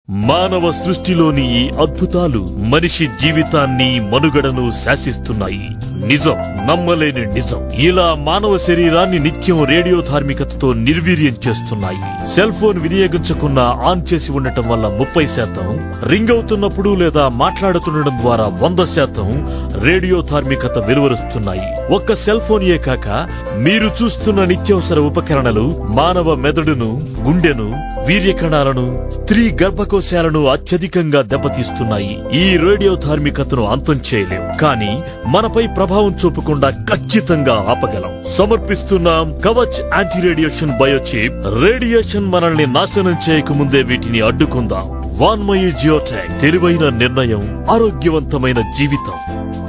మానవ సృష్టిలోని ఈ అద్భుతాలు మనిషి జీవితాన్ని మనుగడను శాసిస్తున్నాయి నిజం నమ్మలేని నిజం ఇలా మానవ శరీరాన్ని నిత్యం రేడియో ధార్మికతతో నిర్వీర్యం చేస్తున్నాయి సెల్ ఫోన్ వినియోగించకుండా ఆన్ చేసి ఉండటం వల్ల ముప్పై శాతం రింగ్ అవుతున్నప్పుడు లేదా మాట్లాడుతుండడం ద్వారా వంద శాతం రేడియో ధార్మికత వెలువరుస్తున్నాయి ఒక్క సెల్ ఫోన్ కాక మీరు చూస్తున్న నిత్యావసర ఉపకరణలు మానవ మెదడును గుండెను వీర్యకణాలను స్త్రీ గర్భకోశాలను అత్యధికంగా దెబ్బతీస్తున్నాయి ఈ రేడియో ధార్మికతను అంతం చేయలేం కానీ మనపై ప్రభావం చూపకుండా ఖచ్చితంగా ఆపగలం సమర్పిస్తున్నాం Kavach anti radiation biochip radiation మనల్ని నాశనం చేయకముందే వీటిని అడ్డుకుందాం వాన్మయి జియోటెక్ తెలివైన నిర్ణయం ఆరోగ్యవంతమైన జీవితం